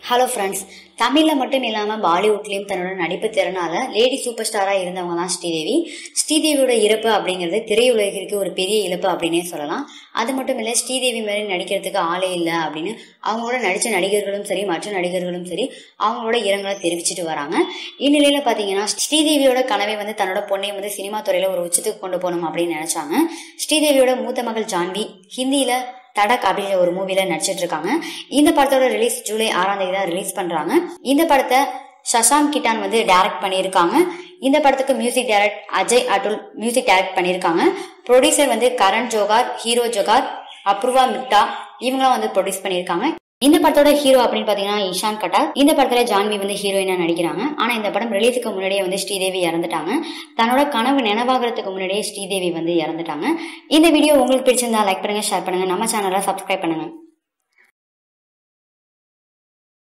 hello friends தமிழில் மட்டும் இல்லாமல் பாலிவுட்லேயும் தன்னோட நடிப்பு திறனால லேடி சூப்பர் ஸ்டாராக இருந்தவங்க தான் ஸ்ரீதேவி ஸ்ரீதேவியோட இறப்பு அப்படிங்கிறது திரையுலகிற்கு ஒரு பெரிய இழப்பு அப்படின்னே சொல்லலாம் அது மட்டும் இல்லை ஸ்ரீதேவி மாதிரி நடிக்கிறதுக்கு ஆளே இல்லை அப்படின்னு அவங்களோட நடித்த நடிகர்களும் சரி மற்ற நடிகர்களும் சரி அவங்களோட இரங்கலை தெரிவிச்சிட்டு வராங்க இந்நிலையில் பார்த்தீங்கன்னா ஸ்ரீதேவியோட கனவை வந்து தன்னோட பொண்ணையும் வந்து சினிமா துறையில் ஒரு உச்சத்துக்கு கொண்டு போகணும் அப்படின்னு நினச்சாங்க ஸ்ரீதேவியோட மூத்த மகள் ஜான்வி ஹிந்தியில் தடக் அப்படிங்கிற ஒரு மூவில நடிச்சிட்டு இருக்காங்க இந்த படத்தோட ரிலீஸ் ஜூலை ஆறாம் தேதி தான் ரிலீஸ் பண்றாங்க இந்த படத்தை சசாந்த் கிட்டான் வந்து டைரக்ட் பண்ணியிருக்காங்க இந்த படத்துக்கு music direct Ajay Atul music direct பண்ணியிருக்காங்க ப்ரொடியூசர் வந்து கரண் ஜோகார் ஹீரோ ஜோகார் அப்ருவா மிட்டா இவங்களாம் வந்து ப்ரொடியூஸ் பண்ணியிருக்காங்க இந்த படத்தோட ஹீரோ அப்படின்னு பாத்தீங்கன்னா இஷான் கட்டார் இந்த படத்துல ஜான்வி வந்து ஹீரோயினா நடிக்கிறாங்க ஆனா இந்த படம் ரிலீஸுக்கு முன்னாடியே வந்து ஸ்ரீதேவி இறந்துட்டாங்க தன்னோட கனவு நினைவாகிறதுக்கு முன்னாடியே ஸ்ரீதேவி வந்து இறந்துட்டாங்க இந்த வீடியோ உங்களுக்கு பிடிச்சிருந்தா லைக் பண்ணுங்க ஷேர் பண்ணுங்க நம்ம சேனலை சப்ஸ்கிரைப் பண்ணுங்க